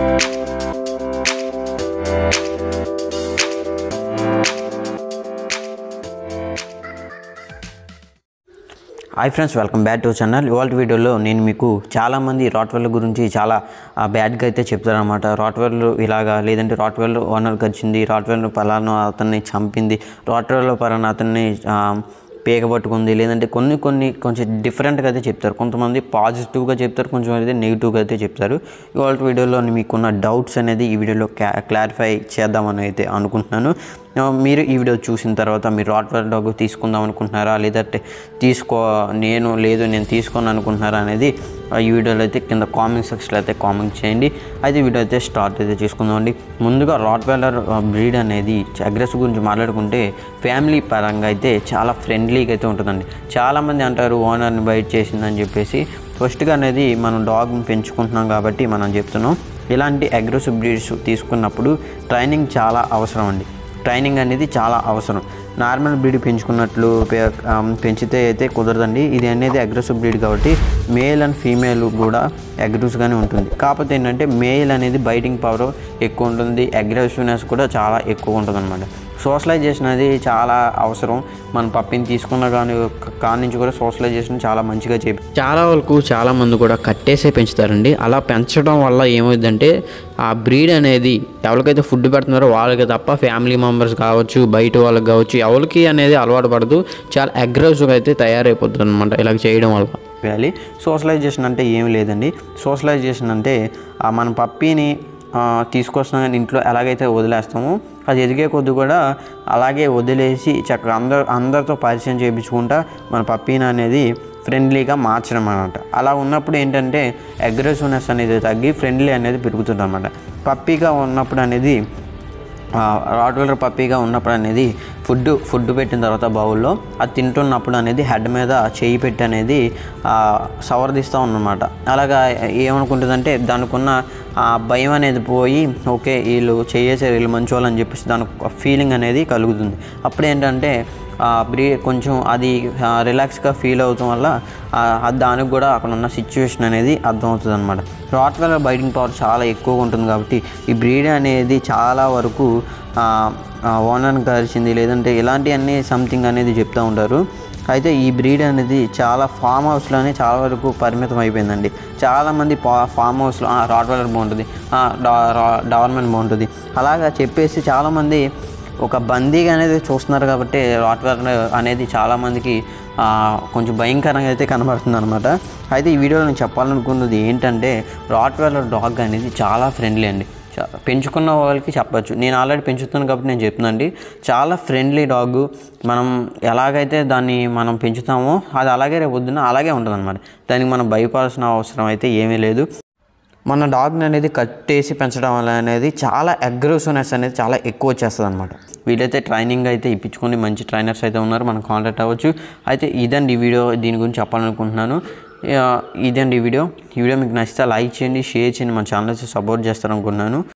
hi friends welcome back to channel ఇవాళ వీడియోలో నేను మీకు చాలామంది రాట్వెల్ గురించి చాలా బ్యాడ్గా అయితే చెప్తారనమాట రాట్వెల్ ఇలాగా లేదంటే రాట్వెల్ ఓనర్కి వచ్చింది రాట్వెల్ పలానా అతన్ని చంపింది రాట్వెల్ పలానా అతన్ని ఆ, పేక పట్టుకుంది లేదంటే కొన్ని కొన్ని కొంచెం డిఫరెంట్గా అయితే చెప్తారు కొంతమంది పాజిటివ్గా చెప్తారు కొంచెం అయితే నెగిటివ్గా అయితే చెప్తారు ఇవాళ వీడియోలో మీకున్న డౌట్స్ అనేది ఈ వీడియోలో క్లారిఫై చేద్దామని అయితే అనుకుంటున్నాను ఆ, మీరు ఈ వీడియో చూసిన తర్వాత మీరు రాట్వెల్ డాగ్ తీసుకుందాం అనుకుంటున్నారా లేదంటే తీసుకో నేను లేదు నేను తీసుకోను అనుకుంటున్నారా అనేది ఆ, ఈ వీడియోలో అయితే కింద కామెంట్ సెక్షన్లో అయితే కామెంట్ చేయండి అయితే ఈ వీడియో అయితే స్టార్ట్ అయితే చేసుకుందామండి ముందుగా రాట్వెలర్ బ్రీడ్ అనేది అగ్రెస్ గురించి మాట్లాడుకుంటే ఫ్యామిలీ పరంగా అయితే చాలా ఫ్రెండ్లీగా అయితే ఉంటుందండి చాలామంది అంటారు ఓనర్ని బయట చేసిందని చెప్పేసి ఫస్ట్గా అనేది మనం డాగ్ని పెంచుకుంటున్నాం కాబట్టి మనం చెప్తున్నాం ఇలాంటి అగ్రెసివ్ బ్రీడ్స్ తీసుకున్నప్పుడు ట్రైనింగ్ చాలా అవసరం అండి ట్రైనింగ్ అనేది చాలా అవసరం నార్మల్ బ్రీడ్ పెంచుకున్నట్లు పె- ఆ, పెంచితే అయితే కుదరదండి ఇది అనేది అగ్రెసివ్ బ్రీడ్ కాబట్టి మేల్ అండ్ ఫీమేల్ కూడా అగ్రెసివ్గానే ఉంటుంది కాకపోతే ఏంటంటే మేల్ అనేది బైటింగ్ పవర్ ఎక్కువ ఉంటుంది అగ్రెసివ్నెస్ కూడా చాలా ఎక్కువ ఉంటుంది అనమాట సోషలైజేషన్ అనేది చాలా అవసరం మన పప్పిని తీసుకున్న కానీ కాని నుంచి కూడా సోషలైజేషన్ చాలా మంచిగా చేపి చాలా వరకు చాలా మంది కూడా కట్టేసే పెంచుతారండి అలా పెంచడం వల్ల ఏమైందంటే ఆ బ్రీడ్ అనేది ఎవరికైతే ఫుడ్ పెడుతున్నారో వాళ్ళకి తప్ప ఫ్యామిలీ మెంబర్స్ కావచ్చు బయట వాళ్ళకి కావచ్చు ఎవరికి అనేది అలవాటు పడదు చాలా అగ్రెసివ్గా అయితే తయారైపోతుంది అనమాట ఇలా చేయడం వల్ల వేయాలి సోషలైజేషన్ అంటే ఏం లేదండి సోషలైజేషన్ అంటే ఆ మన పప్పీని ఆ, తీసుకొస్తున్నాం కానీ ఇంట్లో ఎలాగైతే వదిలేస్తామో అది ఎదిగే కొద్ది కూడా అలాగే వదిలేసి చక్కగా అందరు అందరితో పరిచయం చేయించుకుంటా మన పప్పీని అనేది ఫ్రెండ్లీగా మార్చడం అనమాట అలా ఉన్నప్పుడు ఏంటంటే అగ్రెసివ్నెస్ అనేది తగ్గి ఫ్రెండ్లీ అనేది పెరుగుతుంది అనమాట పప్పీగా ఉన్నప్పుడు అనేది రాడ్వెలర్ పప్పీగా ఉన్నప్పుడు అనేది ఫుడ్ ఫుడ్ పెట్టిన తర్వాత బౌల్లో అది తింటున్నప్పుడు అనేది హెడ్ మీద చేయి పెట్టి అనేది ఆ, సవరదీస్తూ ఉన్నమాట అలాగా ఏమనుకుంటుందంటే దానికి ఉన్న ఆ భయం అనేది పోయి ఓకే వీళ్ళు చేసేసారు వీళ్ళు మంచి వాళ్ళు అని చెప్పేసి దానికి ఒక ఫీలింగ్ అనేది కలుగుతుంది అప్పుడు ఏంటంటే బ్రీ కొంచెం అది రిలాక్స్గా ఫీల్ అవటం వల్ల ఆ, అది దానికి కూడా అక్కడ ఉన్న సిచ్యువేషన్ అనేది అర్థమవుతుంది అనమాట రాట్వెలర్ బైటింగ్ పవర్ చాలా ఎక్కువగా ఉంటుంది కాబట్టి ఈ బ్రీడ్ అనేది చాలా వరకు ఓనర్ని కలిసింది లేదంటే ఇలాంటివన్నీ సంథింగ్ అనేది చెప్తూ ఉంటారు అయితే ఈ బ్రీడ్ అనేది చాలా ఫామ్ హౌస్లోనే చాలా వరకు పరిమితం అయిపోయిందండి చాలామంది పా ఫామ్ హౌస్లో రాట్వెలర్ బాగుంటుంది డవర్మెంట్ బాగుంటుంది అలాగా చెప్పేసి చాలామంది ఒక బందీగా అనేది చూస్తున్నారు కాబట్టి రాట్వెలర్ అనేది చాలామందికి ఆ, కొంచెం భయంకరంగా అయితే కనబడుతుంది అనమాట అయితే ఈ వీడియోలో నేను చెప్పాలనుకున్నది ఏంటంటే రాట్వెలర్ డాగ్ అనేది చాలా ఫ్రెండ్లీ అండి చా- పెంచుకున్న వాళ్ళకి చెప్పచ్చు నేను ఆల్రెడీ పెంచుతున్నాను కాబట్టి నేను చెప్తున్నానండి చాలా ఫ్రెండ్లీ డాగ్ మనం ఎలాగైతే దాన్ని మనం పెంచుతామో అది అలాగే రేపు పొద్దున్న అలాగే ఉంటుంది అనమాట దానికి మనం భయపడాల్సిన అవసరం అయితే ఏమీ లేదు మన డాగ్ని అనేది కట్టేసి పెంచడం వల్ల అనేది చాలా అగ్రెసివ్నెస్ అనేది చాలా ఎక్కువ వచ్చేస్తుంది అనమాట వీళ్ళైతే ట్రైనింగ్ అయితే ఇప్పించుకొని మంచి ట్రైనర్స్ అయితే ఉన్నారు మనం కాంటాక్ట్ అవ్వచ్చు అయితే ఇదండి ఈ వీడియో దీని గురించి చెప్పాలనుకుంటున్నాను ఆ, ఇదండి ఈ వీడియో ఈ వీడియో మీకు నచ్చితే లైక్ చేయండి షేర్ చేయండి మన ఛానల్స్ సపోర్ట్ చేస్తారనుకుంటున్నాను